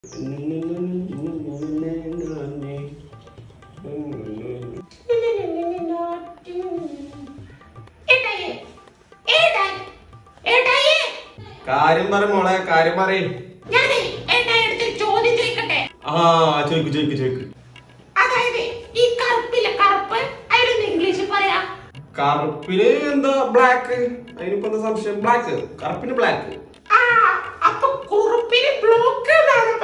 കാര്യം പറ മോളെ കാര്യം പറ ഞാനേ എന്റെ അടുത്ത് ചോദ്യം ചോദിക്കട്ടെ ആ ചോദിക്കു ചോദിക്കു ചോദിക്കു അതായത് ഈ കറുപ്പില്ല കറുപ്പ് അതിലൊന്ന് ഇംഗ്ലീഷിൽ പറയാ കറുപ്പിന് എന്താ ബ്ലാക്ക് അതിനിപ്പോ എന്താ സംശയം ബ്ലാക്ക് കറുപ്പിന് ബ്ലാക്ക് ആ അപ്പൊ കുറുപ്പിന് ബ്ലോക്ക് എന്നാണ്